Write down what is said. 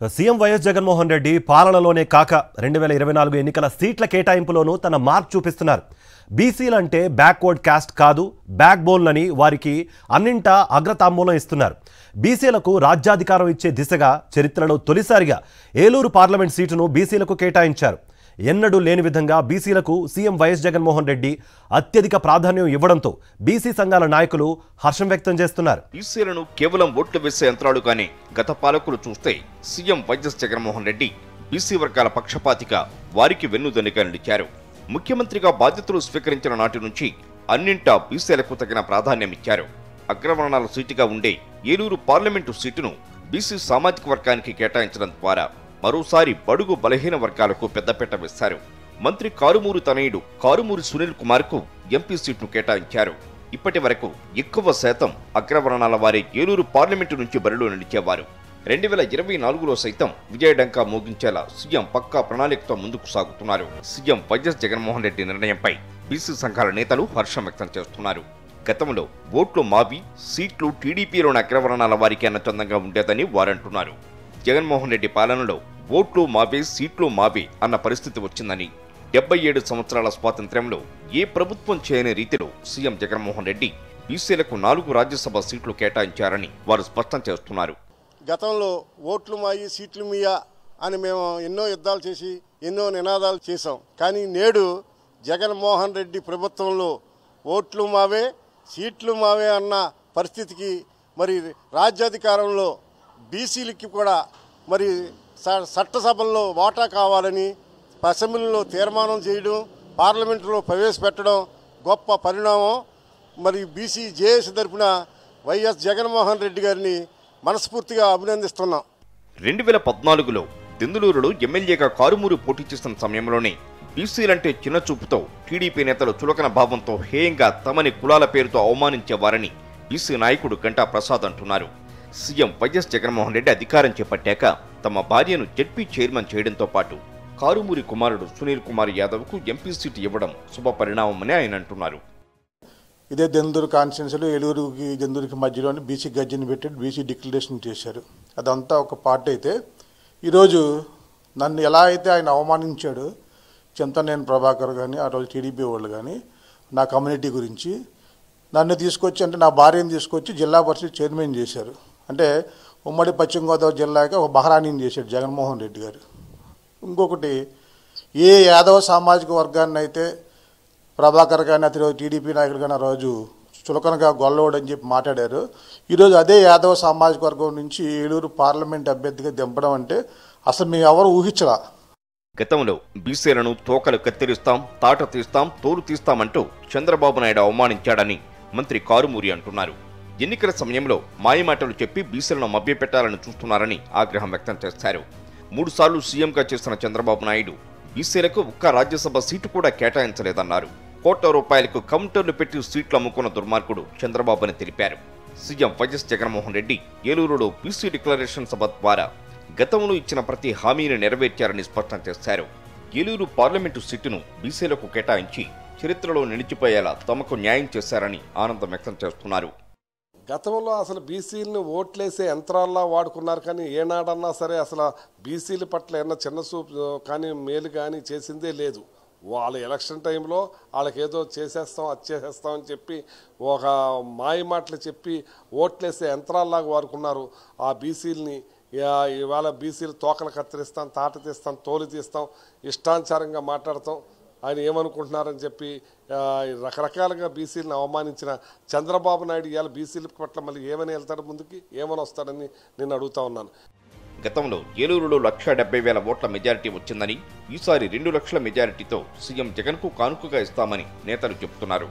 CM YS Jaganmohan Reddy పాలనలోనే కాక రెండు వేల ఇరవై నాలుగు ఎన్నికల సీట్ల కేటాయింపులోనూ తన మార్క్ చూపిస్తున్నారు బీసీలంటే బ్యాక్వర్డ్ కాస్ట్ కాదు బ్యాక్ బోన్లని వారికి అన్నింటా అగ్రతాంబూలం ఇస్తున్నారు బీసీలకు రాజ్యాధికారం ఇచ్చే దిశగా చరిత్రలో తొలిసారిగా ఏలూరు పార్లమెంట్ సీటును బీసీలకు కేటాయించారు ఎన్నడూ లేని విధంగా బీసీలకు సీఎం వైఎస్ జగన్మోహన్ రెడ్డి అత్యధిక ప్రాధాన్యం ఇవ్వడంతో బీసీ సంఘాల నాయకులు హర్షం వ్యక్తం చేస్తున్నారు బీసీలను కేవలం ఓట్లు వేసే యంత్రాలుగానే గత పాలకులు చూస్తే CM YS Jaganmohan Reddy BC వర్గాల పక్షపాతిగా వారికి వెన్నుదన్నుగా నిలిచారు ముఖ్యమంత్రిగా బాధ్యతలు స్వీకరించిన నాటి నుంచి అన్నింటా బీసీలకు తగిన ప్రాధాన్యమిచ్చారు అగ్రవర్ణాల సీటుగా ఉండే ఏలూరు పార్లమెంటు సీటును బీసీ సామాజిక వర్గానికి కేటాయించడం ద్వారా మరోసారి బడుగు బలహీన వర్గాలకు పెద్దపీట వేశారు మంత్రి కారుమూరు తనయుడు కారుమూరి సునీల్ కుమార్ కు ఎంపీ సీట్ను కేటాయించారు ఇప్పటి వరకు ఎక్కువ శాతం అగ్రవర్ణాల వారి ఏలూరు పార్లమెంటు నుంచి బరిలో నిలిచేవారు రెండు వేల ఇరవై నాలుగులో సైతం విజయడంకా మోగించేలా సీఎం పక్కా ప్రణాళికతో ముందుకు సాగుతున్నారు సీఎం వైఎస్ జగన్మోహన్ రెడ్డి నిర్ణయంపై బీసీ సంఘాల నేతలు హర్షం వ్యక్తం చేస్తున్నారు గతంలో ఓట్లు మావి సీట్లు టీడీపీలోని అగ్రవర్ణాల వారికి అన్నచందంగా ఉండేదని వారంటున్నారు జగన్మోహన్ రెడ్డి పాలనలో ఓట్లు మావే సీట్లు మావే అన్న పరిస్థితి వచ్చిందని డెబ్బై ఏడు సంవత్సరాల స్వాతంత్ర్యంలో ఏ ప్రభుత్వం చేయని రీతిలో సీఎం జగన్మోహన్ రెడ్డి బీసీలకు నాలుగు రాజ్యసభ సీట్లు కేటాయించారని వారు స్పష్టం చేస్తున్నారు గతంలో ఓట్లు మాయి సీట్లు మీయా అని మేము ఎన్నో యుద్ధాలు చేసి ఎన్నో నినాదాలు చేశాం కానీ నేడు జగన్మోహన్ రెడ్డి ప్రభుత్వంలో ఓట్లు మావే సీట్లు మావే అన్న పరిస్థితికి మరి రాజ్యాధికారంలో బీసీలకి కూడా మరి స- చట్టసభల్లో వాటా కావాలని అసెంబ్లీలో తీర్మానం చేయడం పార్లమెంటులో ప్రవేశపెట్టడం గొప్ప పరిణామం మరి బీసీ జేఏసీ తరపున వైఎస్ జగన్మోహన్ రెడ్డి గారిని మనస్ఫూర్తిగా అభినందిస్తున్నాం రెండు వేల పద్నాలుగులో దెందులూరులో ఎమ్మెల్యేగా కారుమూరు పోటీ చేస్తున్న సమయంలోనే బీసీలంటే చిన్న చూపుతో టీడీపీ నేతలు చులకన భావంతో హేయంగా తమని కులాల పేరుతో అవమానించేవారని బీసీ నాయకుడు గంటా ప్రసాద్ అంటున్నారు సీఎం వైఎస్ జగన్మోహన్ రెడ్డి అధికారం చేపట్టాక తమ భార్యను జడ్పీ చైర్మన్ చేయడంతో పాటు కారుమూరి కుమారుడు సునీల్ కుమార్ యాదవ్కు ఎంపీ సీటు ఇవ్వడం శుభ పరిణామమని ఆయన అంటున్నారు ఇదే దెందూరు కాన్స్టిట్యున్సీలో ఏలూరుకి దెందూరుకి మధ్యలోని బీసీ గజ్జిని పెట్టి బీసీ డిక్లరేషన్ చేశారు అదంతా ఒక పార్ట్ అయితే ఈరోజు నన్ను ఎలా అయితే ఆయన అవమానించాడు చింతనేని ప్రభాకర్ కానీ ఆ రోజు టీడీపీ వాళ్ళు కానీ నా కమ్యూనిటీ గురించి నన్ను తీసుకొచ్చి అంటే నా భార్యను తీసుకొచ్చి జిల్లా పరిషత్ చైర్మన్ చేశారు అంటే ఉమ్మడి పశ్చిమ గోదావరి జిల్లాకి ఒక మహారాణిని చేశాడు జగన్మోహన్ రెడ్డి గారు ఇంకొకటి ఏ యాదవ సామాజిక వర్గాన్ని అయితే ప్రభాకర్ కానీ అతను టీడీపీ నాయకుడు కానీ ఆ రోజు చులకనగా గొల్లవాడు అని చెప్పి మాట్లాడారు ఈరోజు అదే యాదవ సామాజిక వర్గం నుంచి ఏలూరు పార్లమెంట్ అభ్యర్థిగా దింపడం అంటే అసలు మేము ఎవరు ఊహించలా గతంలో బీసీలను తోకలు కత్తిరిస్తాం తాట తీస్తాం తోలు తీస్తామంటూ చంద్రబాబు నాయుడు అవమానించాడని మంత్రి కారుమూరి అంటున్నారు ఎన్నికల సమయంలో మాయమాటలు చెప్పి బీసీలను మభ్యపెట్టాలని చూస్తున్నారని ఆగ్రహం వ్యక్తం చేశారు మూడుసార్లు సీఎంగా చేసిన చంద్రబాబు నాయుడు బీసీలకు ఒక్క రాజ్యసభ సీటు కూడా కేటాయించలేదన్నారు కోట్ల రూపాయలకు కౌంటర్లు పెట్టి సీట్లు అమ్ముకున్న దుర్మార్గుడు చంద్రబాబు అని తెలిపారు సీఎం వైఎస్ జగన్మోహన్ రెడ్డి ఏలూరులో బీసీ డిక్లరేషన్ సభ ద్వారా గతంలో ఇచ్చిన ప్రతి హామీని నెరవేర్చారని స్పష్టం చేశారు ఏలూరు పార్లమెంటు సీటును బీసీలకు కేటాయించి చరిత్రలో నిలిచిపోయేలా తమకు న్యాయం చేశారని ఆనందం వ్యక్తం చేస్తున్నారు గతంలో అసలు బీసీలని ఓట్లేసే యంత్రాల్లా వాడుకున్నారు కానీ ఏనాడన్నా సరే అసలు బీసీల పట్ల ఏమన్నా చిన్న చూపు కానీ మేలు కానీ చేసిందే లేదు వాళ్ళ ఎలక్షన్ టైంలో వాళ్ళకి ఏదో చేసేస్తాం అది చేసేస్తాం అని చెప్పి ఒక మాయ మాటలు చెప్పి ఓట్లేసే యంత్రాల్లాగా వాడుకున్నారు ఆ బీసీలని ఇవాళ బీసీలు తోకలు కత్తిరిస్తాం తాట తీస్తాం తోలు తీస్తాం ఇష్టానుసారంగా మాట్లాడతాం ఆయన ఏమనుకుంటున్నారని చెప్పి ఆ, రకరకాలుగా బీసీలను అవమానించిన చంద్రబాబు నాయుడు ఇవాళ బీసీల పట్ల మళ్ళీ ఏమని వెళ్తాడు ముందుకి ఏమని వస్తాడని నేను అడుగుతా ఉన్నాను గతంలో ఏలూరులో లక్ష డెబ్బై వేల ఓట్ల మెజారిటీ వచ్చిందని ఈసారి రెండు లక్షల మెజారిటీతో సీఎం జగన్కు కానుకగా ఇస్తామని నేతలు చెబుతున్నారు